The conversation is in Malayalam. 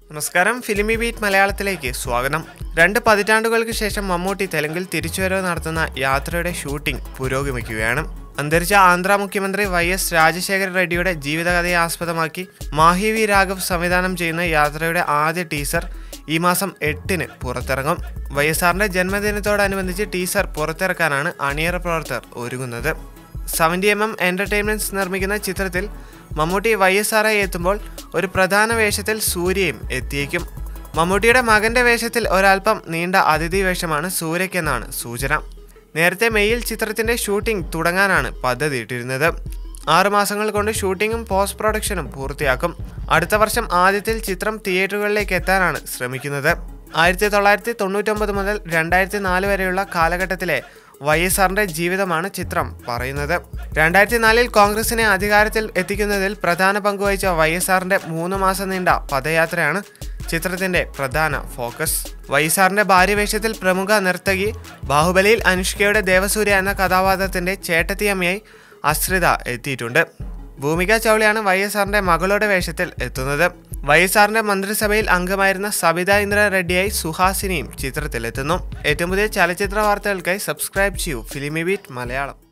നമസ്കാരം ഫിലിമി ബീറ്റ് മലയാളത്തിലേക്ക് സ്വാഗതം രണ്ട് പതിറ്റാണ്ടുകൾക്ക് ശേഷം മമ്മൂട്ടി തെലുങ്കിൽ തിരിച്ചുവരവ് നടത്തുന്ന യാത്രയുടെ ഷൂട്ടിംഗ് പുരോഗമിക്കുകയാണ് അന്തരിച്ച ആന്ധ്ര മുഖ്യമന്ത്രി വൈ എസ് രാജശേഖര റെഡ്ഡിയുടെ ജീവിതകഥയെ ആസ്പദമാക്കി മാഹി വി രാഘവ് സംവിധാനം ചെയ്യുന്ന യാത്രയുടെ ആദ്യ ടീസർ ഈ മാസം എട്ടിന് പുറത്തിറങ്ങും വൈ എസ് ആറിന്റെ ജന്മദിനത്തോടനുബന്ധിച്ച് ടീസർ പുറത്തിറക്കാനാണ് അണിയറ പ്രവർത്തകർ ഒരുങ്ങുന്നത് സെവൻറ്റി എം എം എൻ്റർടൈൻമെൻറ്റ്സ് നിർമ്മിക്കുന്ന ചിത്രത്തിൽ മമ്മൂട്ടി വൈ എസ് ആറായി എത്തുമ്പോൾ ഒരു പ്രധാന വേഷത്തിൽ സൂര്യയും എത്തിയേക്കും മമ്മൂട്ടിയുടെ മകന്റെ വേഷത്തിൽ ഒരല്പം നീണ്ട അതിഥി വേഷമാണ് സൂര്യയ്ക്കെന്നാണ് സൂചന നേരത്തെ മെയ്യിൽ ചിത്രത്തിന്റെ ഷൂട്ടിംഗ് തുടങ്ങാനാണ് പദ്ധതിയിട്ടിരുന്നത് ആറു മാസങ്ങൾ കൊണ്ട് ഷൂട്ടിങ്ങും പോസ്റ്റ് പ്രൊഡക്ഷനും പൂർത്തിയാക്കും അടുത്ത വർഷം ആദ്യത്തിൽ ചിത്രം തിയേറ്ററുകളിലേക്ക് എത്താനാണ് ശ്രമിക്കുന്നത് ആയിരത്തി തൊള്ളായിരത്തി തൊണ്ണൂറ്റൊമ്പത് മുതൽ രണ്ടായിരത്തി നാല് വരെയുള്ള കാലഘട്ടത്തിലെ വൈ എസ് ആറിന്റെ ജീവിതമാണ് ചിത്രം പറയുന്നത് രണ്ടായിരത്തി നാലിൽ കോൺഗ്രസിനെ അധികാരത്തിൽ എത്തിക്കുന്നതിൽ പ്രധാന പങ്കുവഹിച്ച വൈ എസ് ആറിന്റെ മൂന്ന് മാസം നീണ്ട പദയാത്രയാണ് ചിത്രത്തിന്റെ പ്രധാന ഫോക്കസ് വൈ എസ് ആറിന്റെ ഭാര്യവേഷത്തിൽ പ്രമുഖ നർത്തകി ബാഹുബലിയിൽ അനുഷ്കയുടെ ദേവസൂര്യ എന്ന കഥാപാത്രത്തിന്റെ ചേട്ടത്തിയമ്മയായി അശ്രിത എത്തിയിട്ടുണ്ട് ഭൂമിക ചൗളയാണ് വൈ എസ് ആറിന്റെ മകളുടെ വേഷത്തിൽ എത്തുന്നത് വൈ എസ് ആറിന്റെ മന്ത്രിസഭയിൽ അംഗമായിരുന്ന സബിത ഇന്ദ്ര റെഡ്ഡിയായി സുഹാസിനിയും ചിത്രത്തിലെത്തുന്നു ഏറ്റവും പുതിയ ചലച്ചിത്ര വാർത്തകൾക്കായി സബ്സ്ക്രൈബ് ചെയ്യൂ ഫിലിമി ബീറ്റ് മലയാളം